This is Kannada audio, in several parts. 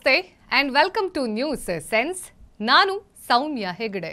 ನಮಸ್ತೆ and welcome to news sense ನಾನು ಸೌಮ್ಯ ಹೆಗಡೆ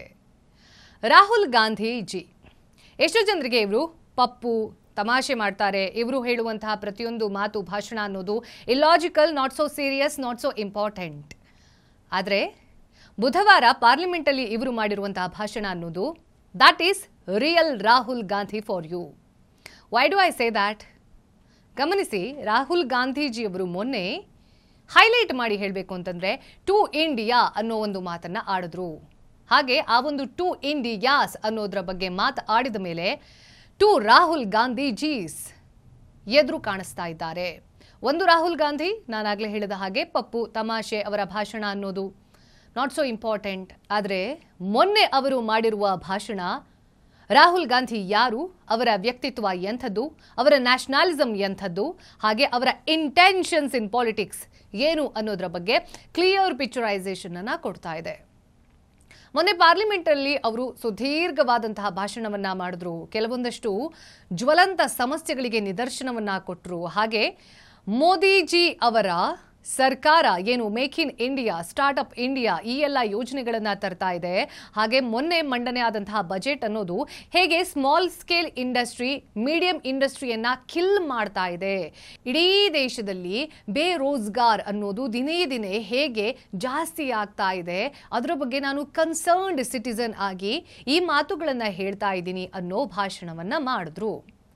ರಾಹುಲ್ ಗಾಂಧಿ ಜಿ ಎಷ್ಟೋ ಜನರಿಗೆ ಇವರು ಪಪ್ಪು ತಮಾಷೆ ಮಾಡ್ತಾರೆ ಇವರು ಹೇಳುವಂತಹ ಪ್ರತಿಯೊಂದು ಮಾತು ಭಾಷಣ ಅನ್ನೋದು illogical not so serious not so important ಆದರೆ ಬುಧವಾರ ಪಾರ್ಲಿಮೆಂಟಲ್ಲಿ ಇವರು ಮಾಡಿರುವಂತಹ ಭಾಷಣ ಅನ್ನೋದು that is real Rahul Gandhi for you why do I say that ಗಮನಿಸಿ ರಾಹುಲ್ ಗಾಂಧೀಜಿಯವರು ಮೊನ್ನೆ ಹೈಲೈಟ್ ಮಾಡಿ ಹೇಳಬೇಕು ಅಂತಂದ್ರೆ ಟು ಇಂಡಿಯಾ ಅನ್ನೋ ಒಂದು ಮಾತನ್ನ ಆಡಿದ್ರು ಹಾಗೆ ಆ ಒಂದು ಟು ಇಂಡಿಯಾಸ್ ಅನ್ನೋದ್ರ ಬಗ್ಗೆ ಮಾತು ಆಡಿದ ಮೇಲೆ ಟು ರಾಹುಲ್ ಗಾಂಧೀಜೀಸ್ ಎದುರು ಕಾಣಿಸ್ತಾ ಇದ್ದಾರೆ ಒಂದು ರಾಹುಲ್ ಗಾಂಧಿ ನಾನಾಗಲೇ ಹೇಳಿದ ಹಾಗೆ ಪಪ್ಪು ತಮಾಷೆ ಅವರ ಭಾಷಣ ಅನ್ನೋದು ನಾಟ್ ಸೋ ಇಂಪಾರ್ಟೆಂಟ್ ಆದರೆ ಮೊನ್ನೆ ಅವರು ಮಾಡಿರುವ ಭಾಷಣ ರಾಹುಲ್ ಗಾಂಧಿ ಯಾರು ಅವರ ವ್ಯಕ್ತಿತ್ವ ಎಂಥದ್ದು ಅವರ ನ್ಯಾಷನಾಲಿಸಮ್ ಎಂಥದ್ದು ಹಾಗೆ ಅವರ ಇಂಟೆನ್ಷನ್ಸ್ ಇನ್ ಪಾಲಿಟಿಕ್ಸ್ ಏನು ಅನ್ನೋದ್ರ ಬಗ್ಗೆ ಕ್ಲಿಯರ್ ಪಿಕ್ಚರೈಸೇಷನ್ ಅನ್ನ ಕೊಡ್ತಾ ಇದೆ ಮೊನ್ನೆ ಪಾರ್ಲಿಮೆಂಟಲ್ಲಿ ಅವರು ಸುದೀರ್ಘವಾದಂತಹ ಭಾಷಣವನ್ನ ಮಾಡಿದ್ರು ಕೆಲವೊಂದಷ್ಟು ಜ್ವಲಂತ ಸಮಸ್ಯೆಗಳಿಗೆ ನಿದರ್ಶನವನ್ನ ಕೊಟ್ಟರು ಹಾಗೆ ಮೋದಿಜಿ ಅವರ ಸರ್ಕಾರ ಏನು make in India startup India ಈ ಎಲ್ಲ ಯೋಜನೆಗಳನ್ನ ತರ್ತಾ ಇದೆ ಹಾಗೆ ಮೊನ್ನೆ ಮಂಡನೆ ಆದಂತಹ ಬಜೆಟ್ ಅನ್ನೋದು ಹೇಗೆ ಸ್ಮಾಲ್ ಸ್ಕೇಲ್ ಇಂಡಸ್ಟ್ರಿ ಮೀಡಿಯಂ ಇಂಡಸ್ಟ್ರಿಯನ್ನ ಕಿಲ್ ಮಾಡ್ತಾ ಇದೆ ಇಡೀ ದೇಶದಲ್ಲಿ ಬೇರೋಜ್ಗಾರ್ ಅನ್ನೋದು ದಿನೇ ದಿನೇ ಹೇಗೆ ಜಾಸ್ತಿ ಆಗ್ತಾ ಇದೆ ಅದರ ಬಗ್ಗೆ ನಾನು ಕನ್ಸರ್ನ್ಡ್ ಸಿಟಿಸನ್ ಆಗಿ ಈ ಮಾತುಗಳನ್ನ ಹೇಳ್ತಾ ಇದ್ದೀನಿ ಅನ್ನೋ ಭಾಷಣವನ್ನ ಮಾಡಿದ್ರು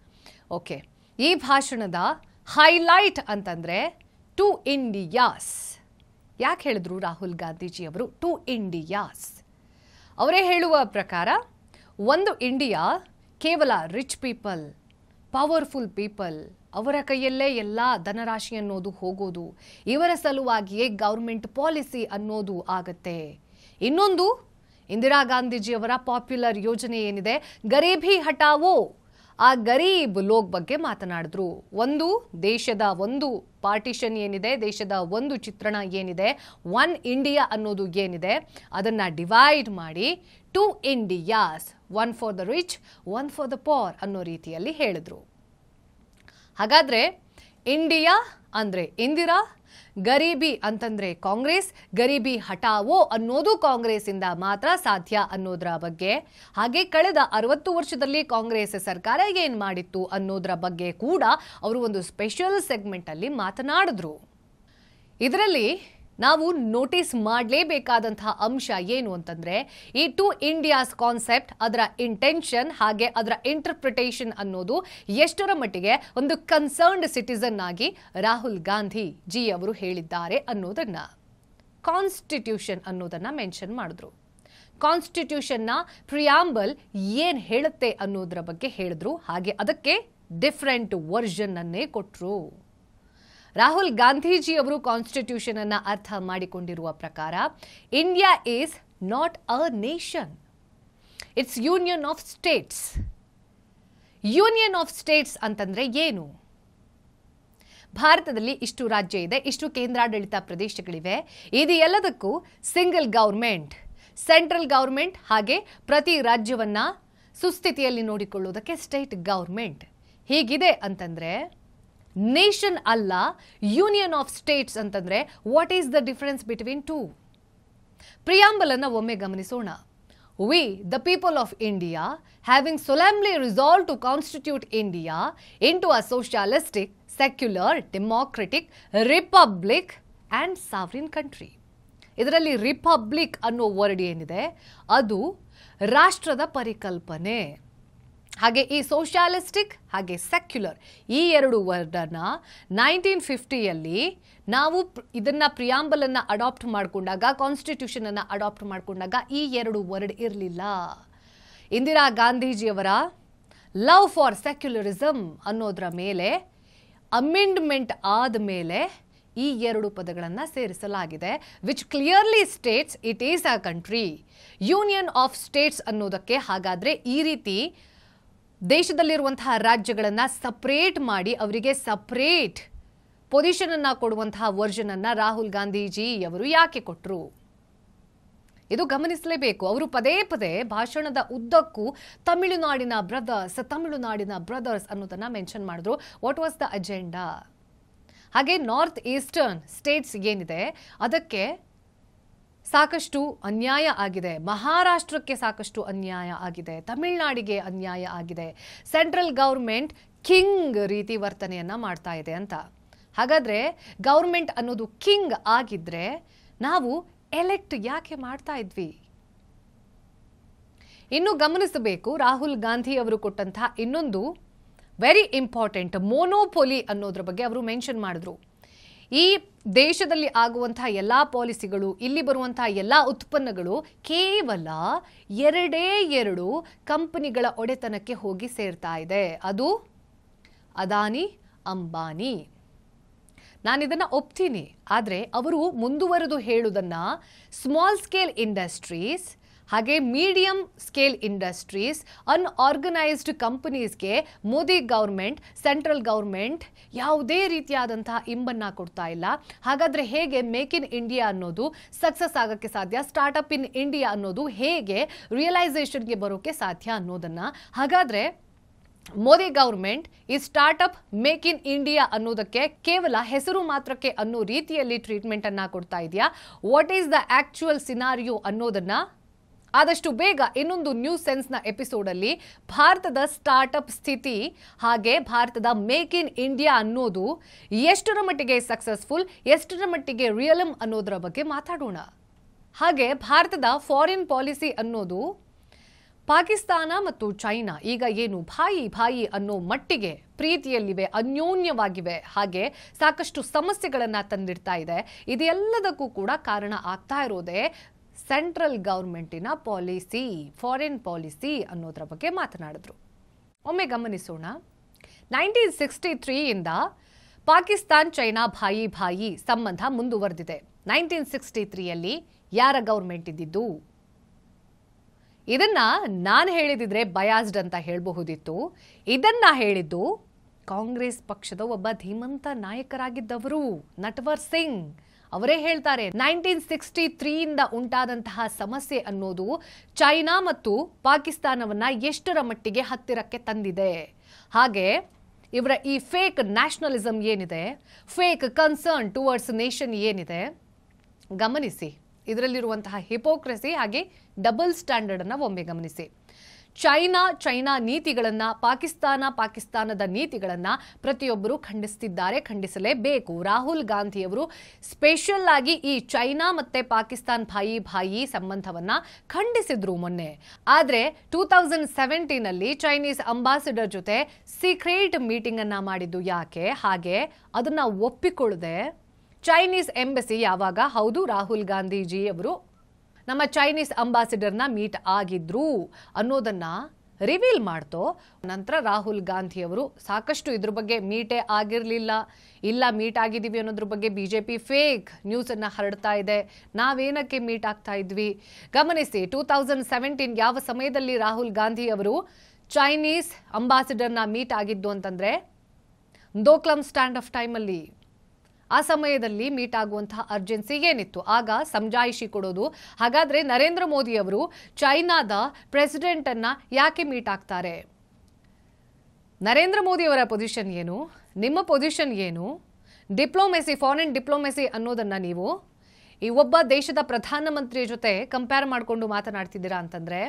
ಓಕೆ ಈ ಭಾಷಣದ ಹೈಲೈಟ್ ಅಂತಂದ್ರೆ ಟು ಇಂಡಿಯಾಸ್ ಯಾಕೆ ಹೇಳಿದ್ರು ರಾಹುಲ್ ಗಾಂಧೀಜಿ ಅವರು ಟು ಇಂಡಿಯಾಸ್ ಅವರೇ ಹೇಳುವ ಪ್ರಕಾರ ಒಂದು ಇಂಡಿಯಾ ಕೇವಲ ರಿಚ್ ಪೀಪಲ್ ಪವರ್ಫುಲ್ ಪೀಪಲ್ ಅವರ ಕೈಯಲ್ಲೇ ಎಲ್ಲ ಧನರಾಶಿ ಅನ್ನೋದು ಹೋಗೋದು ಇವರ ಸಲುವಾಗಿಯೇ ಗೌರ್ಮೆಂಟ್ ಪಾಲಿಸಿ ಅನ್ನೋದು ಆಗತ್ತೆ ಇನ್ನೊಂದು ಇಂದಿರಾ ಗಾಂಧೀಜಿಯವರ ಪಾಪ್ಯುಲರ್ ಯೋಜನೆ ಏನಿದೆ ಗರೀಬಿ ಹಟಾವೋ ಆ ಗರೀಬ್ ಲೋಕ್ ಬಗ್ಗೆ ಮಾತನಾಡಿದ್ರು ಒಂದು ದೇಶದ ಒಂದು ಪಾರ್ಟಿಷನ್ ಏನಿದೆ ದೇಶದ ಒಂದು ಚಿತ್ರಣ ಏನಿದೆ ಒನ್ ಇಂಡಿಯಾ ಅನ್ನೋದು ಏನಿದೆ ಅದನ್ನ ಡಿವೈಡ್ ಮಾಡಿ two Indias one for the rich one for the poor ಅನ್ನೋ ರೀತಿಯಲ್ಲಿ ಹೇಳಿದ್ರು ಹಾಗಾದ್ರೆ ಇಂಡಿಯಾ ಅಂದ್ರೆ ಇಂದಿರಾ ಗರೀಬಿ ಅಂತಂದ್ರೆ ಕಾಂಗ್ರೆಸ್ ಗರೀಬಿ ಹಟಾವೋ ಅನ್ನೋದು ಕಾಂಗ್ರೆಸ್ ಇಂದ ಮಾತ್ರ ಸಾಧ್ಯ ಅನ್ನೋದ್ರ ಬಗ್ಗೆ ಹಾಗೆ ಕಳೆದ ಅರವತ್ತು ವರ್ಷದಲ್ಲಿ ಕಾಂಗ್ರೆಸ್ ಸರ್ಕಾರ ಏನ್ ಮಾಡಿತ್ತು ಅನ್ನೋದ್ರ ಬಗ್ಗೆ ಕೂಡ ಅವರು ಒಂದು ಸ್ಪೆಷಲ್ ಸೆಗ್ಮೆಂಟ್ ಅಲ್ಲಿ ಮಾತನಾಡಿದ್ರು ಇದರಲ್ಲಿ ನಾವು ನೋಟಿಸ್ ಮಾಡಲೇಬೇಕಾದಂತಹ ಅಂಶ ಏನು ಅಂತಂದ್ರೆ ಈ ಟು ಇಂಡಿಯಾಸ್ ಕಾನ್ಸೆಪ್ಟ್ ಅದರ ಇಂಟೆನ್ಷನ್ ಹಾಗೆ ಅದರ ಇಂಟರ್ಪ್ರಿಟೇಷನ್ ಅನ್ನೋದು ಎಷ್ಟರ ಮಟ್ಟಿಗೆ ಒಂದು ಕನ್ಸರ್ನ್ಡ್ ಸಿಟಿಸನ್ ಆಗಿ ರಾಹುಲ್ ಗಾಂಧಿ ಜಿ ಅವರು ಹೇಳಿದ್ದಾರೆ ಅನ್ನೋದನ್ನ ಕಾನ್ಸ್ಟಿಟ್ಯೂಷನ್ ಅನ್ನೋದನ್ನ ಮೆನ್ಷನ್ ಮಾಡಿದ್ರು ಕಾನ್ಸ್ಟಿಟ್ಯೂಷನ್ನ ಪ್ರಿಯಾಂಬಲ್ ಏನ್ ಹೇಳುತ್ತೆ ಅನ್ನೋದ್ರ ಬಗ್ಗೆ ಹೇಳಿದ್ರು ಹಾಗೆ ಅದಕ್ಕೆ ಡಿಫ್ರೆಂಟ್ ವರ್ಷನ್ ಅನ್ನೇ ಕೊಟ್ರು ರಾಹುಲ್ ಗಾಂಧೀಜಿ ಅವರು ಕಾನ್ಸ್ಟಿಟ್ಯೂಷನ್ ಅನ್ನ ಅರ್ಥ ಮಾಡಿಕೊಂಡಿರುವ ಪ್ರಕಾರ India is not a nation it's union of states union of states ಅಂತಂದ್ರೆ ಏನು ಭಾರತದಲ್ಲಿ ಇಷ್ಟು ರಾಜ್ಯ ಇದೆ ಇಷ್ಟು ಕೇಂದ್ರಾಡಳಿತ ಪ್ರದೇಶಗಳಿವೆ ಇದು ಎಲ್ಲದಕ್ಕೂ ಸಿಂಗಲ್ ಗೌರ್ಮೆಂಟ್ ಸೆಂಟ್ರಲ್ ಗೌರ್ಮೆಂಟ್ ಹಾಗೆ ಪ್ರತಿ ರಾಜ್ಯವನ್ನ ಸುಸ್ಥಿತಿಯಲ್ಲಿ ನೋಡಿಕೊಳ್ಳುವುದಕ್ಕೆ ಸ್ಟೇಟ್ ಗೌರ್ಮೆಂಟ್ ಹೀಗಿದೆ ಅಂತಂದ್ರೆ ನೇಷನ್ ಅಲ್ಲ ಯೂನಿಯನ್ ಆಫ್ ಸ್ಟೇಟ್ಸ್ ಅಂತಂದ್ರೆ what is the difference between two preamble ಅನ್ನ ಒಮ್ಮೆ ಗಮನಿಸೋಣ we the people of India having solemnly resolved to constitute India into a socialistic secular democratic republic and sovereign country ಇದರಲ್ಲಿ ರಿಪಬ್ಲಿಕ್ ಅನ್ನೋ ವರ್ಡ್ ಏನಿದೆ ಅದು ರಾಷ್ಟ್ರದ ಪರಿಕಲ್ಪನೆ ಹಾಗೆ ಈ ಸೋಷಿಯಾಲಿಸ್ಟಿಕ್ ಹಾಗೆ ಸೆಕ್ಯುಲರ್ ಈ ಎರಡು ವರ್ಡನ್ನ ನೈನ್ಟೀನ್ ಫಿಫ್ಟಿಯಲ್ಲಿ ನಾವು ಪ್ರ- ಇದನ್ನ ಪ್ರಿಯಾಂಬಲನ್ನು ಅಡಾಪ್ಟ್ ಮಾಡಿಕೊಂಡಾಗ ಕಾನ್ಸ್ಟಿಟ್ಯೂಷನ್ ಅನ್ನು ಅಡಾಪ್ಟ್ ಮಾಡಿಕೊಂಡಾಗ ಈ ಎರಡು ವರ್ಡ್ ಇರಲಿಲ್ಲ ಇಂದಿರಾ ಗಾಂಧೀಜಿಯವರ ಲವ್ ಫಾರ್ ಸೆಕ್ಯುಲರಿಸಮ್ ಅನ್ನೋದ್ರ ಮೇಲೆ ಅಮೆಂಡ್ಮೆಂಟ್ ಆದ ಮೇಲೆ ಈ ಎರಡು ಪದಗಳನ್ನು ಸೇರಿಸಲಾಗಿದೆ which clearly states it is a country union of states ಅನ್ನೋದಕ್ಕೆ ಹಾಗಾದ್ರೆ ಈ ರೀತಿ ದೇಶದಲ್ಲಿರುವಂತಹ ರಾಜ್ಯಗಳನ್ನು ಸಪ್ರೇಟ್ ಮಾಡಿ ಅವರಿಗೆ ಸಪ್ರೇಟ್ ಪೊಸಿಷನ್ ಅನ್ನ ಕೊಡುವಂತಹ ವರ್ಜನ್ ಅನ್ನ ರಾಹುಲ್ ಗಾಂಧೀಜಿ ಅವರು ಯಾಕೆ ಕೊಟ್ಟರು ಇದು ಗಮನಿಸಲೇಬೇಕು ಅವರು ಪದೇ ಪದೇ ಭಾಷಣದ ಉದ್ದಕ್ಕೂ ತಮಿಳುನಾಡಿನ ಬ್ರದರ್ಸ್ ತಮಿಳುನಾಡಿನ ಬ್ರದರ್ಸ್ ಅನ್ನೋದನ್ನ ಮೆನ್ಷನ್ ಮಾಡಿದ್ರು ವಾಟ್ ವಾಸ್ ದ ಅಜೆಂಡಾ ಹಾಗೆ ನಾರ್ತ್ ಈಸ್ಟರ್ನ್ ಸ್ಟೇಟ್ಸ್ ಏನಿದೆ ಅದಕ್ಕೆ ಸಾಕಷ್ಟು ಅನ್ಯಾಯ ಆಗಿದೆ ಮಹಾರಾಷ್ಟ್ರಕ್ಕೆ ಸಾಕಷ್ಟು ಅನ್ಯಾಯ ಆಗಿದೆ ತಮಿಳುನಾಡಿಗೆ ಅನ್ಯಾಯ ಆಗಿದೆ ಸೆಂಟ್ರಲ್ ಗೌರ್ಮೆಂಟ್ ಕಿಂಗ್ ರೀತಿ ವರ್ತನೆಯನ್ನ ಮಾಡ್ತಾ ಇದೆ ಅಂತ ಹಾಗಾದ್ರೆ ಗೌರ್ಮೆಂಟ್ ಅನ್ನೋದು ಕಿಂಗ್ ಆಗಿದ್ರೆ ನಾವು ಎಲೆಕ್ಟ್ ಯಾಕೆ ಮಾಡ್ತಾ ಇದ್ವಿ ಇನ್ನು ಗಮನಿಸಬೇಕು ರಾಹುಲ್ ಗಾಂಧಿ ಅವರು ಕೊಟ್ಟಂತಹ ಇನ್ನೊಂದು ವೆರಿ ಇಂಪಾರ್ಟೆಂಟ್ ಮೋನೋಪೊಲಿ ಅನ್ನೋದ್ರ ಬಗ್ಗೆ ಅವರು ಮೆನ್ಷನ್ ಮಾಡಿದ್ರು ಈ ದೇಶದಲ್ಲಿ ಆಗುವಂತಹ ಎಲ್ಲ ಪಾಲಿಸಿಗಳು ಇಲ್ಲಿ ಬರುವಂತಹ ಎಲ್ಲ ಉತ್ಪನ್ನಗಳು ಕೇವಲ ಎರಡೇ ಎರಡು ಕಂಪನಿಗಳ ಒಡೆತನಕ್ಕೆ ಹೋಗಿ ಸೇರ್ತಾ ಇದೆ ಅದು ಅದಾನಿ ಅಂಬಾನಿ ನಾನಿದನ್ನ ಒಪ್ತೀನಿ ಆದರೆ ಅವರು ಮುಂದುವರೆದು ಹೇಳುವುದನ್ನ ಸ್ಮಾಲ್ ಸ್ಕೇಲ್ ಇಂಡಸ್ಟ್ರೀಸ್ ಹಾಗೆ ಮೀಡಿಯಂ ಸ್ಕೇಲ್ ಇಂಡಸ್ಟ್ರೀಸ್ ಅನ್ಆರ್ಗನೈಸ್ಡ್ ಕಂಪನೀಸ್ಗೆ ಮೋದಿ ಗೌರ್ಮೆಂಟ್ ಸೆಂಟ್ರಲ್ ಗೌರ್ಮೆಂಟ್ ಯಾವುದೇ ರೀತಿಯಾದಂತಹ ಇಂಬನ್ನ ಕೊಡ್ತಾ ಇಲ್ಲ ಹಾಗಾದ್ರೆ ಹೇಗೆ ಮೇಕ್ ಇನ್ ಇಂಡಿಯಾ ಅನ್ನೋದು ಸಕ್ಸಸ್ ಆಗಕ್ಕೆ ಸಾಧ್ಯ ಸ್ಟಾರ್ಟ್ಅಪ್ ಇನ್ ಇಂಡಿಯಾ ಅನ್ನೋದು ಹೇಗೆ ರಿಯಲೈಸೇಷನ್ಗೆ ಬರೋಕೆ ಸಾಧ್ಯ ಅನ್ನೋದನ್ನ ಹಾಗಾದ್ರೆ ಮೋದಿ ಗೌರ್ಮೆಂಟ್ ಈ ಸ್ಟಾರ್ಟ್ಅಪ್ ಮೇಕ್ ಇನ್ ಇಂಡಿಯಾ ಅನ್ನೋದಕ್ಕೆ ಕೇವಲ ಹೆಸರು ಮಾತ್ರಕ್ಕೆ ಅನ್ನೋ ರೀತಿಯಲ್ಲಿ ಟ್ರೀಟ್ಮೆಂಟ್ ಅನ್ನ ಕೊಡ್ತಾ ಇದೆಯಾ what is the actual scenario ಅನ್ನೋದನ್ನ ಆದಷ್ಟು ಬೇಗ ಇನ್ನೊಂದು ನ್ಯೂಸ್ ಸೆನ್ಸ್ನ ಎಪಿಸೋಡಲ್ಲಿ ಭಾರತದ ಸ್ಟಾರ್ಟ್ಅಪ್ ಸ್ಥಿತಿ ಹಾಗೆ ಭಾರತದ ಮೇಕ್ ಇನ್ ಇಂಡಿಯಾ ಅನ್ನೋದು ಎಷ್ಟರ ಮಟ್ಟಿಗೆ ಸಕ್ಸಸ್ಫುಲ್ ಎಷ್ಟರ ಮಟ್ಟಿಗೆ ರಿಯಲಮ್ ಅನ್ನೋದರ ಬಗ್ಗೆ ಮಾತಾಡೋಣ ಹಾಗೆ ಭಾರತದ ಫಾರಿನ್ ಪಾಲಿಸಿ ಅನ್ನೋದು ಪಾಕಿಸ್ತಾನ ಮತ್ತು ಚೈನಾ ಈಗ ಏನು ಭಾಯಿ ಭಾಯಿ ಅನ್ನೋ ಮಟ್ಟಿಗೆ ಪ್ರೀತಿಯಲ್ಲಿವೆ ಅನ್ಯೋನ್ಯವಾಗಿವೆ ಹಾಗೆ ಸಾಕಷ್ಟು ಸಮಸ್ಯೆಗಳನ್ನು ತಂದಿಡ್ತಾ ಇದೆ ಇದೆಲ್ಲದಕ್ಕೂ ಕೂಡ ಕಾರಣ ಆಗ್ತಾ ಇರೋದೇ ಸೆಂಟ್ರಲ್ ಗೌರ್ಮೆಂಟಿನ ಪಾಲಿಸಿ ಫಾರಿನ್ ಪಾಲಿಸಿ ಅನ್ನೋದ್ರ ಬಗ್ಗೆ ಮಾತನಾಡಿದ್ರು ಒಮ್ಮೆ ಗಮನಿಸೋಣ ನೈನ್ಟೀನ್ ಸಿಕ್ಸ್ಟಿ ತ್ರೀಯಿಂದ ಪಾಕಿಸ್ತಾನ್ ಚೈನಾ ಭಾಯಿ ಭಾಯಿ ಸಂಬಂಧ ಮುಂದುವರೆದಿದೆ ನೈನ್ಟೀನ್ ಸಿಕ್ಸ್ಟಿ ತ್ರೀಯಲ್ಲಿ ಯಾರ ಗೌರ್ಮೆಂಟ್ ಇದ್ದಿದ್ದು ಇದನ್ನ ನಾನು ಹೇಳಿದಿದ್ರೆ ಬಯಾಸ್ಡ್ ಅಂತ ಹೇಳಬಹುದಿತ್ತು ಇದನ್ನ ಹೇಳಿದ್ದು ಕಾಂಗ್ರೆಸ್ ಪಕ್ಷದ ಒಬ್ಬ ಧೀಮಂತ ನಾಯಕರಾಗಿದ್ದವರು ನಟ್ವರ್ ಸಿಂಗ್ ಅವರೇ ಹೇಳ್ತಾರೆ ನೈನ್ಟೀನ್ ಸಿಕ್ಸ್ಟಿ ತ್ರೀಯಿಂದ ಉಂಟಾದಂತಹ ಸಮಸ್ಯೆ ಅನ್ನೋದು ಚೈನಾ ಮತ್ತು ಪಾಕಿಸ್ತಾನವನ್ನ ಎಷ್ಟರ ಮಟ್ಟಿಗೆ ಹತ್ತಿರಕ್ಕೆ ತಂದಿದೆ ಹಾಗೆ ಇವರ ಈ ಫೇಕ್ ನ್ಯಾಷನಲಿಸಮ್ ಏನಿದೆ ಫೇಕ್ ಕನ್ಸರ್ನ್ ಟುವರ್ಡ್ಸ್ ನೇಷನ್ ಏನಿದೆ ಗಮನಿಸಿ ಇದರಲ್ಲಿರುವಂತಹ ಹಿಪೋಕ್ರಸಿ ಹಾಗೆ ಡಬಲ್ ಸ್ಟ್ಯಾಂಡರ್ಡ್ ಅನ್ನ ಒಮ್ಮೆ ಗಮನಿಸಿ ಚೈನಾ ಚೈನಾ ನೀತಿಗಳನ್ನ ಪಾಕಿಸ್ತಾನ ಪಾಕಿಸ್ತಾನದ ನೀತಿಗಳನ್ನ ಪ್ರತಿಯೊಬ್ಬರು ಖಂಡಿಸ್ತಿದ್ದಾರೆ ಖಂಡಿಸಲೇಬೇಕು ರಾಹುಲ್ ಗಾಂಧಿಯವರು ಸ್ಪೆಷಲ್ ಆಗಿ ಈ ಚೈನಾ ಮತ್ತೆ ಪಾಕಿಸ್ತಾನ್ ಭಾಯಿ ಭಾಯಿ ಸಂಬಂಧವನ್ನ ಖಂಡಿಸಿದ್ರು ಮೊನ್ನೆ ಆದ್ರೆ ಟೂ ತೌಸಂಡ್ ಸೆವೆಂಟೀನ್ ಅಲ್ಲಿ ಚೈನೀಸ್ ಅಂಬಾಸಿಡರ್ ಜೊತೆ ಸೀಕ್ರೆಟ್ ಮೀಟಿಂಗ್ ಅನ್ನ ಮಾಡಿದ್ದು ಯಾಕೆ ಹಾಗೆ ಅದನ್ನ ಒಪ್ಪಿಕೊಳ್ಳದೆ ಚೈನೀಸ್ ಎಂಬಸಿ ಯಾವಾಗ ಹೌದು ರಾಹುಲ್ ಗಾಂಧೀಜಿ ಅವರು ನಮ್ಮ ಚೈನೀಸ್ ಅಂಬಾಸಿಡರ್ನ ಮೀಟ್ ಆಗಿದ್ರು ಅನ್ನೋದನ್ನ ರಿವೀಲ್ ಮಾಡ್ತೋ ನಂತರ ರಾಹುಲ್ ಗಾಂಧಿ ಅವರು ಸಾಕಷ್ಟು ಇದ್ರ ಬಗ್ಗೆ ಮೀಟೇ ಆಗಿರಲಿಲ್ಲ ಇಲ್ಲ ಮೀಟ್ ಆಗಿದ್ದೀವಿ ಅನ್ನೋದ್ರ ಬಗ್ಗೆ ಬಿ ಜೆ ಪಿ ಫೇಕ್ ನ್ಯೂಸನ್ನು ಹರಡ್ತಾ ಇದೆ ನಾವೇನಕ್ಕೆ ಮೀಟ್ ಆಗ್ತಾ ಇದ್ವಿ ಗಮನಿಸಿ ಟೂ ತೌಸಂಡ್ ಸೆವೆಂಟೀನ್ ಯಾವ ಸಮಯದಲ್ಲಿ ರಾಹುಲ್ ಗಾಂಧಿ ಅವರು ಚೈನೀಸ್ ಅಂಬಾಸಿಡರ್ನ ಮೀಟ್ ಆಗಿದ್ದು ಅಂತಂದ್ರೆ ದೋಕ್ಲಮ್ ಸ್ಟ್ಯಾಂಡ್ ಆಫ್ ಟೈಮಲ್ಲಿ ಆ ಸಮಯದಲ್ಲಿ ಮೀಟ್ ಆಗುವಂತಹ ಅರ್ಜೆನ್ಸಿ ಏನಿತ್ತು ಆಗ ಸಮಜಾಯಿಷಿ ಕೊಡೋದು ಹಾಗಾದ್ರೆ ನರೇಂದ್ರ ಮೋದಿ ಅವರು ಚೈನಾದ ಪ್ರೆಸಿಡೆಂಟ್ ಅನ್ನ ಯಾಕೆ ಮೀಟ್ ಆಗ್ತಾರೆ ನರೇಂದ್ರ ಮೋದಿ ಅವರ ಪೊಸಿಷನ್ ಏನು ನಿಮ್ಮ ಪೊಸಿಷನ್ ಏನು ಡಿಪ್ಲೊಮೆಸಿ ಫಾರಿನ್ ಡಿಪ್ಲೊಮೆಸಿ ಅನ್ನೋದನ್ನ ನೀವು ಈ ಒಬ್ಬ ದೇಶದ ಪ್ರಧಾನಮಂತ್ರಿಯ ಜೊತೆ ಕಂಪೇರ್ ಮಾಡಿಕೊಂಡು ಮಾತನಾಡ್ತಿದ್ದೀರಾ ಅಂತಂದ್ರೆ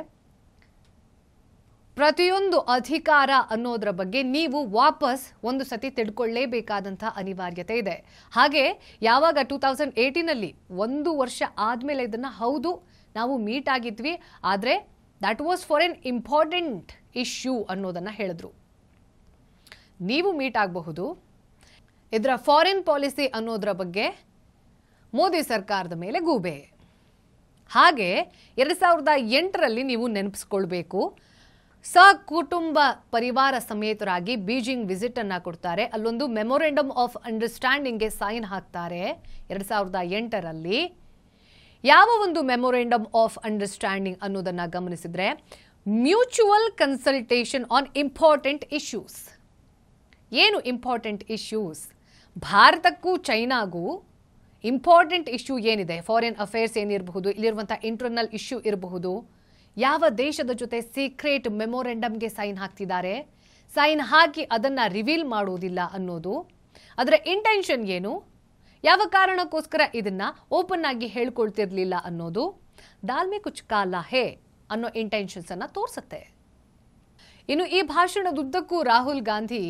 ಪ್ರತಿಯೊಂದು ಅಧಿಕಾರ ಅನ್ನೋದ್ರ ಬಗ್ಗೆ ನೀವು ವಾಪಸ್ ಒಂದು ಸತಿ ತಿಳ್ಕೊಳ್ಳೇಬೇಕಾದಂತಹ ಅನಿವಾರ್ಯತೆ ಇದೆ ಹಾಗೆ ಯಾವಾಗ ಟೂ ತೌಸಂಡ್ ಏಯ್ಟೀನಲ್ಲಿ ಒಂದು ವರ್ಷ ಆದಮೇಲೆ ಇದನ್ನು ಹೌದು ನಾವು ಮೀಟ್ ಆಗಿದ್ವಿ ಆದರೆ that was for an important issue ಅನ್ನೋದನ್ನು ಹೇಳಿದ್ರು ನೀವು ಮೀಟ್ ಆಗಬಹುದು ಇದರ ಫಾರಿನ್ ಪಾಲಿಸಿ ಅನ್ನೋದ್ರ ಬಗ್ಗೆ ಮೋದಿ ಸರ್ಕಾರದ ಮೇಲೆ ಗೂಬೆ ಹಾಗೆ ಎರಡು ಸಾವಿರದ ಎಂಟರಲ್ಲಿ ನೀವು ನೆನಪಿಸ್ಕೊಳ್ಬೇಕು ಸಕುಟುಂಬ ಪರಿವಾರ ಸಮೇತರಾಗಿ ಬೀಜಿಂಗ್ ವಿಸಿಟ್ ಅನ್ನ ಕೊಡ್ತಾರೆ ಅಲ್ಲೊಂದು ಮೆಮೊರೆಂಡಮ್ ಆಫ್ ಅಂಡರ್ಸ್ಟ್ಯಾಂಡಿಂಗ್ಗೆ ಸೈನ್ ಹಾಕ್ತಾರೆ ಎರಡ್ ಸಾವಿರದ ಎಂಟರಲ್ಲಿ ಯಾವ ಒಂದು ಮೆಮೊರೆಂಡಮ್ ಆಫ್ ಅಂಡರ್ಸ್ಟ್ಯಾಂಡಿಂಗ್ ಅನ್ನೋದನ್ನ ಗಮನಿಸಿದ್ರೆ mutual consultation on important issues ಏನು ಇಂಪಾರ್ಟೆಂಟ್ ಇಶ್ಯೂಸ್ ಭಾರತಕ್ಕೂ ಚೈನಾಗೂ ಇಂಪಾರ್ಟೆಂಟ್ ಇಶ್ಯೂ ಏನಿದೆ ಫಾರಿನ್ ಅಫೇರ್ಸ್ ಏನಿರಬಹುದು ಇಲ್ಲಿರುವಂಥ ಇಂಟರ್ನಲ್ ಇಶ್ಯೂ ಇರಬಹುದು ಯಾವ ದೇಶದ ಜೊತೆ ಸೀಕ್ರೆಟ್ ಮೆಮೊರೆಂಡಮ್ಗೆ ಸೈನ್ ಹಾಕ್ತಿದ್ದಾರೆ ಸೈನ್ ಹಾಕಿ ಅದನ್ನು ರಿವೀಲ್ ಮಾಡುವುದಿಲ್ಲ ಅನ್ನೋದು ಅದರ ಇಂಟೆನ್ಷನ್ ಏನು ಯಾವ ಕಾರಣಕ್ಕೋಸ್ಕರ ಇದನ್ನ ಓಪನ್ ಆಗಿ ಹೇಳ್ಕೊಳ್ತಿರ್ಲಿಲ್ಲ ಅನ್ನೋದು ದಾಲ್ಮೆ ಕುಚ್ ಕಾಲ ಹೇ ಅನ್ನೋ ಇಂಟೆನ್ಷನ್ಸ್ ಅನ್ನ ತೋರಿಸುತ್ತೆ ಇನ್ನು ಈ ಭಾಷಣದುದ್ದಕ್ಕೂ ರಾಹುಲ್ ಗಾಂಧಿ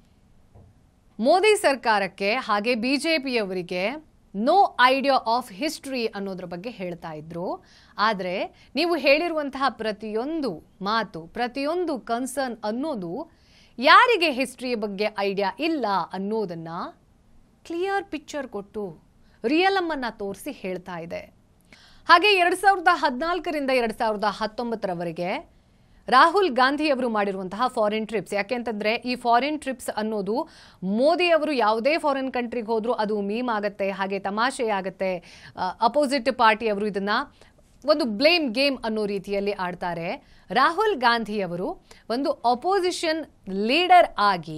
ಮೋದಿ ಸರ್ಕಾರಕ್ಕೆ ಹಾಗೆ ಬಿಜೆಪಿಯವರಿಗೆ ನೋ ಐಡಿಯಾ ಆಫ್ ಹಿಸ್ಟ್ರಿ ಅನ್ನೋದ್ರ ಬಗ್ಗೆ ಹೇಳ್ತಾ ಇದ್ರು ಆದರೆ ನೀವು ಹೇಳಿರುವಂತಹ ಪ್ರತಿಯೊಂದು ಮಾತು ಪ್ರತಿಯೊಂದು ಕನ್ಸರ್ನ್ ಅನ್ನೋದು ಯಾರಿಗೆ ಹಿಸ್ಟ್ರಿಯ ಬಗ್ಗೆ ಐಡಿಯಾ ಇಲ್ಲ ಅನ್ನೋದನ್ನ ಕ್ಲಿಯರ್ ಪಿಕ್ಚರ್ ಕೊಟ್ಟು ರಿಯಲಮ್ ಅನ್ನ ತೋರಿಸಿ ಹೇಳ್ತಾ ಇದೆ ಹಾಗೆ ಎರಡು ಸಾವಿರದ ಹದಿನಾಲ್ಕರಿಂದ ಎರಡು ಸಾವಿರದ ಹತ್ತೊಂಬತ್ತರವರೆಗೆ ರಾಹುಲ್ ಗಾಂಧಿ ಅವರು ಮಾಡಿರುವಂತಹ ಫಾರಿನ್ ಟ್ರಿಪ್ಸ್ ಯಾಕೆಂತಂದ್ರೆ ಈ ಫಾರಿನ್ ಟ್ರಿಪ್ಸ್ ಅನ್ನೋದು ಮೋದಿ ಅವರು ಯಾವುದೇ ಫಾರಿನ್ ಕಂಟ್ರಿಗೆ ಹೋದರೂ ಅದು ಮೀಮ್ ಆಗತ್ತೆ ಹಾಗೆ ತಮಾಷೆ ಆಗತ್ತೆ ಅಪೋಸಿಟ್ ಪಾರ್ಟಿ ಅವರು ಇದನ್ನ ಒಂದು ಬ್ಲೇಮ್ ಗೇಮ್ ಅನ್ನೋ ರೀತಿಯಲ್ಲಿ ಆಡ್ತಾರೆ ರಾಹುಲ್ ಗಾಂಧಿ ಅವರು ಒಂದು ಅಪೋಸಿಷನ್ ಲೀಡರ್ ಆಗಿ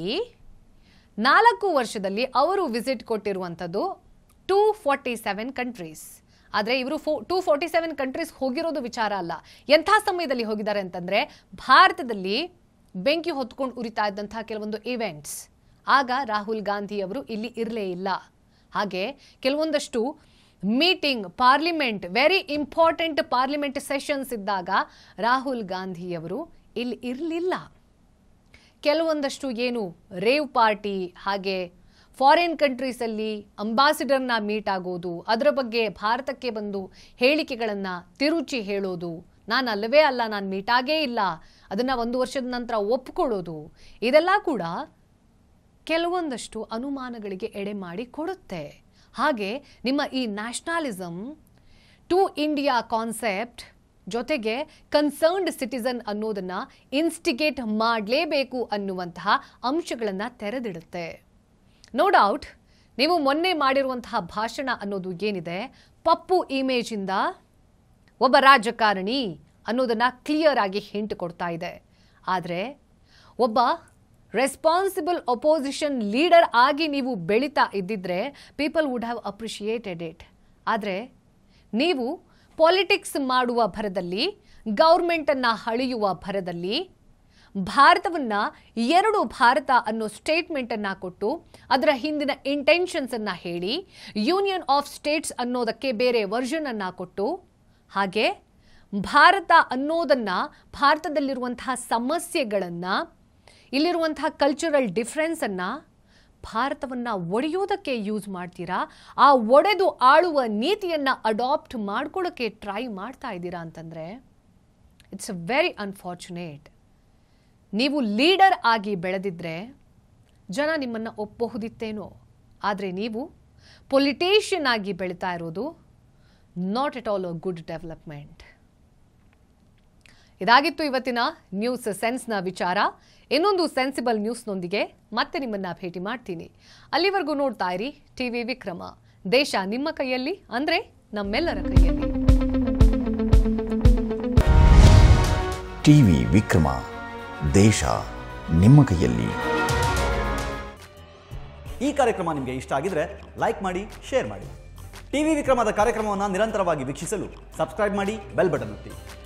ನಾಲ್ಕು ವರ್ಷದಲ್ಲಿ ಅವರು ವಿಸಿಟ್ ಕೊಟ್ಟಿರುವಂಥದ್ದು ಟೂ ಫಾರ್ಟಿ ಸೆವೆನ್ ಕಂಟ್ರೀಸ್ ಆದರೆ ಇವರು four two forty seven countries ಹೋಗಿರೋದು ವಿಚಾರ ಅಲ್ಲ ಎಂಥ ಸಮಯದಲ್ಲಿ ಹೋಗಿದ್ದಾರೆ ಅಂತಂದರೆ ಭಾರತದಲ್ಲಿ ಬೆಂಕಿ ಹೊತ್ಕೊಂಡು ಉರಿತಾ ಇದ್ದಂತಹ ಕೆಲವೊಂದು ಇವೆಂಟ್ಸ್ ಆಗ ರಾಹುಲ್ ಗಾಂಧಿ ಅವರು ಇಲ್ಲಿ ಇರಲೇ ಇಲ್ಲ ಹಾಗೆ ಕೆಲವೊಂದಷ್ಟು meeting parliament very important parliament sessions ಇದ್ದಾಗ ರಾಹುಲ್ ಗಾಂಧಿಯವರು ಇಲ್ಲಿ ಇರಲಿಲ್ಲ ಕೆಲವೊಂದಷ್ಟು ಏನು ರೇವ್ ಪಾರ್ಟಿ ಹಾಗೆ ಫಾರಿನ್ ಕಂಟ್ರೀಸಲ್ಲಿ ಅಂಬಾಸಿಡರ್ನ ಮೀಟ್ ಆಗೋದು ಅದರ ಬಗ್ಗೆ ಭಾರತಕ್ಕೆ ಬಂದು ಹೇಳಿಕೆಗಳನ್ನು ತಿರುಚಿ ಹೇಳೋದು ನಾನು ಅಲ್ಲವೇ ಅಲ್ಲ ನಾನು ಮೀಟ್ ಆಗೇ ಇಲ್ಲ ಅದನ್ನು ಒಂದು ವರ್ಷದ ನಂತರ ಒಪ್ಕೊಳ್ಳೋದು ಇದೆಲ್ಲ ಕೂಡ ಕೆಲವೊಂದಷ್ಟು ಅನುಮಾನಗಳಿಗೆ ಎಡೆ ಮಾಡಿ ಕೊಡುತ್ತೆ ಹಾಗೆ ನಿಮ್ಮ ಈ ನ್ಯಾಷನಾಲಿಸಮ್ ಟು ಇಂಡಿಯಾ ಕಾನ್ಸೆಪ್ಟ್ ಜೊತೆಗೆ ಕನ್ಸರ್ನ್ಡ್ ಸಿಟಿಸನ್ ಅನ್ನೋದನ್ನ ಇನ್ಸ್ಟಿಗೇಟ್ ಮಾಡಲೇಬೇಕು ಅನ್ನುವಂತಹ ಅಂಶಗಳನ್ನು ತೆರೆದಿಡುತ್ತೆ ನೋ ಡೌಟ್ ನೀವು ಮೊನ್ನೆ ಮಾಡಿರುವಂತಹ ಭಾಷಣ ಅನ್ನೋದು ಏನಿದೆ ಪಪ್ಪು ಇಮೇಜಿಂದ ಒಬ್ಬ ರಾಜಕಾರಣಿ ಅನ್ನೋದನ್ನ ಕ್ಲಿಯರ್ ಆಗಿ ಹಿಂಟ್ ಕೊಡ್ತಾ ಇದೆ ಆದರೆ ಒಬ್ಬ ರೆಸ್ಪಾನ್ಸಿಬಲ್ ಅಪೋಸಿಷನ್ ಲೀಡರ್ ಆಗಿ ನೀವು ಬೆಳೀತಾ ಇದ್ದಿದ್ರೆ people would have appreciated it ಆದರೆ ನೀವು ಪಾಲಿಟಿಕ್ಸ್ ಮಾಡುವ ಭರದಲ್ಲಿ ಗೌರ್ಮೆಂಟನ್ನು ಹಳೆಯುವ ಭರದಲ್ಲಿ ಭಾರತವನ್ನ ಎರಡು ಭಾರತ ಅನ್ನೋ ಸ್ಟೇಟ್ಮೆಂಟನ್ನು ಕೊಟ್ಟು ಅದರ ಹಿಂದಿನ ಇಂಟೆನ್ಷನ್ಸ್ ಅನ್ನ ಹೇಳಿ ಯೂನಿಯನ್ ಆಫ್ ಸ್ಟೇಟ್ಸ್ ಅನ್ನೋದಕ್ಕೆ ಬೇರೆ ವರ್ಷನ್ ಅನ್ನ ಕೊಟ್ಟು ಹಾಗೆ ಭಾರತ ಅನ್ನೋದನ್ನ ಭಾರತದಲ್ಲಿರುವಂತಹ ಸಮಸ್ಯೆಗಳನ್ನು ಇಲ್ಲಿರುವಂತಹ ಕಲ್ಚರಲ್ ಡಿಫ್ರೆನ್ಸನ್ನು ಭಾರತವನ್ನು ಒಡೆಯೋದಕ್ಕೆ ಯೂಸ್ ಮಾಡ್ತೀರಾ ಆ ಒಡೆದು ಆಳುವ ನೀತಿಯನ್ನು ಅಡಾಪ್ಟ್ ಮಾಡ್ಕೊಳ್ಳೋಕ್ಕೆ ಟ್ರೈ ಮಾಡ್ತಾ ಇದ್ದೀರಾ ಅಂತಂದರೆ ಇಟ್ಸ್ ಅ ವೆರಿ ಅನ್ಫಾರ್ಚುನೇಟ್ ನೀವು ಲೀಡರ್ ಆಗಿ ಬೆಳೆದಿದ್ರೆ ಜನ ನಿಮ್ಮನ್ನು ಒಪ್ಪಬಹುದಿತ್ತೇನೋ ಆದರೆ ನೀವು ಪೊಲಿಟೇಷಿಯನ್ ಆಗಿ ಬೆಳೀತಾ ಇರೋದು not at all a good development ಇದಾಗಿತ್ತು ಇವತ್ತಿನ ನ್ಯೂಸ್ ಸೆನ್ಸ್ನ ವಿಚಾರ ಇನ್ನೊಂದು ಸೆನ್ಸಿಬಲ್ ನ್ಯೂಸ್ನೊಂದಿಗೆ ಮತ್ತೆ ನಿಮ್ಮನ್ನ ಭೇಟಿ ಮಾಡ್ತೀನಿ ಅಲ್ಲಿವರೆಗೂ ನೋಡ್ತಾ ಇರಿ ಟಿವಿ ವಿಕ್ರಮ ದೇಶ ನಿಮ್ಮ ಕೈಯಲ್ಲಿ ಅಂದ್ರೆ ನಮ್ಮೆಲ್ಲರ ಕೈಯಲ್ಲಿ ಟಿವಿ ವಿಕ್ರಮ ದೇಶ ನಿಮ್ಮ ಕೈಯಲ್ಲಿ ಈ ಕಾರ್ಯಕ್ರಮ ನಿಮಗೆ ಇಷ್ಟ ಆಗಿದ್ರೆ ಲೈಕ್ ಮಾಡಿ ಶೇರ್ ಮಾಡಿ ಟಿವಿ ವಿಕ್ರಮದ ಕಾರ್ಯಕ್ರಮವನ್ನು ನಿರಂತರವಾಗಿ ವೀಕ್ಷಿಸಲು ಸಬ್ಸ್ಕ್ರೈಬ್ ಮಾಡಿ ಬೆಲ್ ಬಟನ್ ಒತ್ತಿ